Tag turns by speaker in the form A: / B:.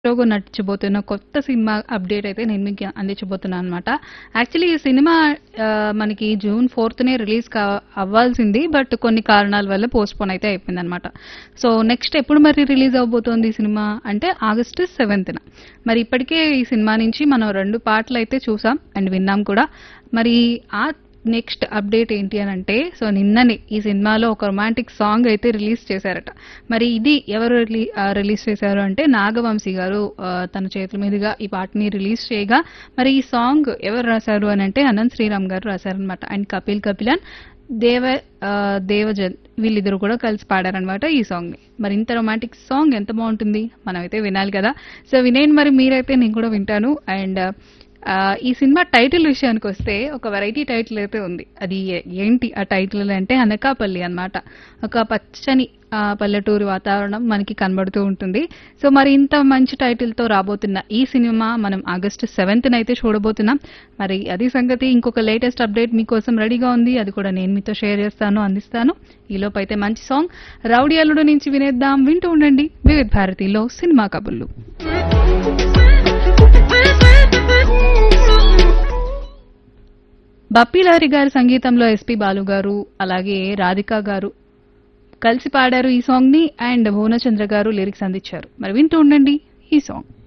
A: హీరోగా నటించబోతున్న కొత్త cinema update అయితే నేను మీకు అందించబోతున్నాను అనమాట యాక్చువల్లీ ఈ సినిమా ఆ, మనకి జూన్ ఫోర్త్నే రిలీజ్ కా అవ్వాల్సింది బట్ కొన్ని కారణాల వల్ల పోస్ట్పోన్ అయితే అయిపోయింది అనమాట సో నెక్స్ట్ ఎప్పుడు మరి రిలీజ్ అవబోతోంది ఈ సినిమా అంటే ఆగస్టు సెవెంత్న మరి ఇప్పటికే ఈ సినిమా నుంచి మనం రెండు పాటలు అయితే చూసాం అండ్ విన్నాం కూడా మరి ఆ నెక్స్ట్ అప్డేట్ ఏంటి అని అంటే సో నిన్ననే ఈ సినిమాలో ఒక రొమాంటిక్ సాంగ్ అయితే రిలీజ్ చేశారట మరి ఇది ఎవరు రిలీ- ఆ, రిలీజ్ చేశారు అంటే నాగవంశీ గారు ఆ, తన చేతుల మీదుగా ఈ పాటని రిలీజ్ చేయగా మరి ఈ సాంగ్ ఎవరు రాశారు అని అంటే అనంత్ శ్రీరామ్ గారు రాశారనమాట అండ్ కపిల్ కపిలన్ దేవ ఆ, దేవజన్ వీళ్ళిద్దరు కూడా కలిసి పాడారనమాట ఈ సాంగ్ ని మరి ఇంత రొమాంటిక్ సాంగ్ ఎంత బాగుంటుంది మనం అయితే వినాలి కదా సో వినేయండి మరి మీరైతే నేను కూడా వింటాను అండ్ ఆ, ఈ సినిమా టైటిల్ విషయానికి వస్తే ఒక వెరైటీ టైటిల్ అయితే ఉంది అది ఏ- ఏంటి ఆ టైటిల్ అంటే అనకాపల్లి అన్నమాట ఒక పచ్చని ఆ, పల్లెటూరు వాతావరణం మనకి కనబడుతూ ఉంటుంది సో మరి ఇంత మంచి టైటిల్ తో రాబోతున్న ఈ సినిమా మనం ఆగస్టు సెవెంత్ అయితే చూడబోతున్నాం మరి అది సంగతి ఇంకొక లేటెస్ట్ అప్డేట్ మీకోసం రెడీగా ఉంది అది కూడా నేను మీతో షేర్ చేస్తాను అందిస్తాను ఈలోపు అయితే మంచి సాంగ్ రౌడీ అల్లుడు నుంచి వినేద్దాం వింటూ ఉండండి వివిధ భారతిలో సినిమా కబుర్లు బప్పీలారి గారి సంగీతంలో ఎస్పి బాలు గారు అలాగే రాధిక గారు కలిసి పాడారు ఈ సాంగ్ ని అండ్ భువనచంద్ర గారు లిరిక్స్ అందించారు మరి వింటూ ఉండండి ఈ సాంగ్